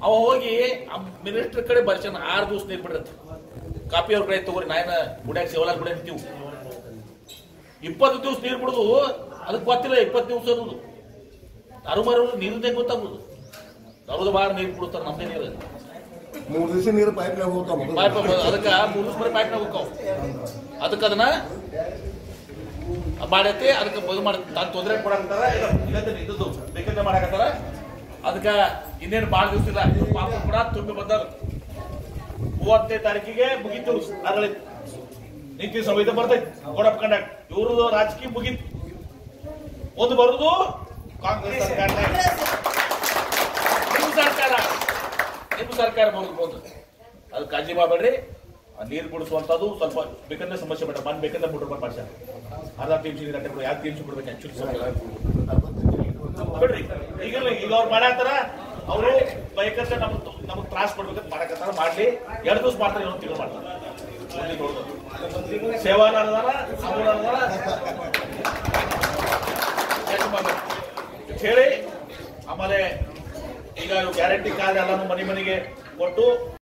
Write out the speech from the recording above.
ಅವ ಹೋಗಿ ಮಿನಿಸ್ಟರ್ ಕಡೆ ಬರ್ಸನ್ ಆರು ದಿವಸ ನೀರು ಬಿಡ್ರತ್ ಕಾಪಿ ಅವ್ರ ಕಡೆ ತಗೋರಿ ನಾಯನ ಗುಡ್ಯಾಗ ಶಿವಲಾಲ್ ಗುಡ್ಯಾಗ ನಿಂತೀವಿ ಇಪ್ಪತ್ತು ದಿವಸ ನೀರು ಬಿಡುದು ಅದಕ್ಕೆ ಗೊತ್ತಿಲ್ಲ ಇಪ್ಪತ್ತು ದಿವಸ ಅನ್ನೋದು ಅರು ಮರು ನೀರಿಂದ ಗೊತ್ತಾಗುದು ಅವ್ರದ್ದು ಬಾಳ ನೀರು ಬಿಡುತ್ತಾರೆ ನಮ್ದೇ ನೀರು ಮೂರು ದಿವಸ ನೀರು ಪೈಪ್ನಾಗ ಹೋಗ್ತಾವ ಪೈಪ್ ಅದಕ್ಕೆ ಮೂರು ದಿವಸ ಬರೀ ಪೈಪ್ನಾಗ ಹೋಗ್ತಾವ ಅದಕ್ಕೆ ಅದನ್ನ ಮಾಡೈತಿ ಅದಕ್ಕೆ ಇದು ಮಾಡಿ ತಾನು ತೊಂದರೆ ಕೊಡಾಕತ್ತಾರ ಇದ್ದದ್ದು ಬೇಕಂದ್ರೆ ಮಾಡಾಕತ್ತಾರ ಅದಕ್ಕೆ ಇನ್ನೇನು ಭಾಳ ದಿವಸ ಇಲ್ಲ ಇದು ಪಾಪ ಕೂಡ ತುಂಬಿ ಬಂದಾರ ಮೂವತ್ತನೇ ತಾರೀಕಿಗೆ ಮುಗೀತು ಅದರಲ್ಲಿ ನೀತಿ ಸಂಹಿತೆ ಬರ್ತೈತಿ ಕೋಡ್ ಆಫ್ ಕಂಡಕ್ಟ್ ಇವ್ರದ್ದು ರಾಜಕೀಯ ಮುಗೀತು ಒಂದು ಬರುದು ಕಾಂಗ್ರೆಸ್ ಸರ್ಕಾರ ನಿಮ್ಮ ಸರ್ಕಾರ ನಿಮ್ಮ ಸರ್ಕಾರ ಬರುದು ಬಂದು ಅದು ಕಾಳಜಿ ಮಾಡಬೇಡ್ರಿ ಆ ನೀರು ಬಿಡಿಸುವಂತದ್ದು ಸ್ವಲ್ಪ ಬೇಕಂದ್ರೆ ಸಮಸ್ಯೆ ಬೇಡ ಮನ್ ಬೇಕಂದ್ರೆ ಬಿಡ್ರಿ ಬಂದ್ ಮಾಡ್ಸ್ಯಾರ ಅರ್ಧ ಟೀಮ್ಸ್ ಗಂಟೆ ಬಿಡು ಯಾವ ಟೀಮ್ಸ್ ಬಿಡ್ಬೇಕು ಆಕ್ಚುಲಿ ಬಿಡ್ರಿ ಈಗ ಈಗ ಅವ್ರು ಮಾಡಾತಾರ ಅವರು ಬೇಕಂದ್ರೆ ನಮ್ಗೆ ನಮ್ಗೆ ತ್ರಾಸ ಕೊಡ್ಬೇಕಂತ ಮಾಡಕತ್ತಾರ ಮಾಡ್ಲಿ ಎರಡು ದಿವಸ ಮಾಡ್ತಾರೆ ಇನ್ನೊಂದು ತಿಂಗಳು ಮಾಡ್ತಾರೆ ಮುಂದೆ ನೋಡೋದು ಸೇವಾ ಅದಾರ ಅವ್ರು ಅದಾರ ಯಾಕೆ ಮಾಡ್ಬೇಕು? ಅಂತ ಹೇಳಿ ಆಮೇಲೆ ಈಗ ಗ್ಯಾರಂಟಿ ಕಾರ್ಡ್ ಎಲ್ಲಾನು ಮನೆ ಮನೆಗೆ ಕೊಟ್ಟು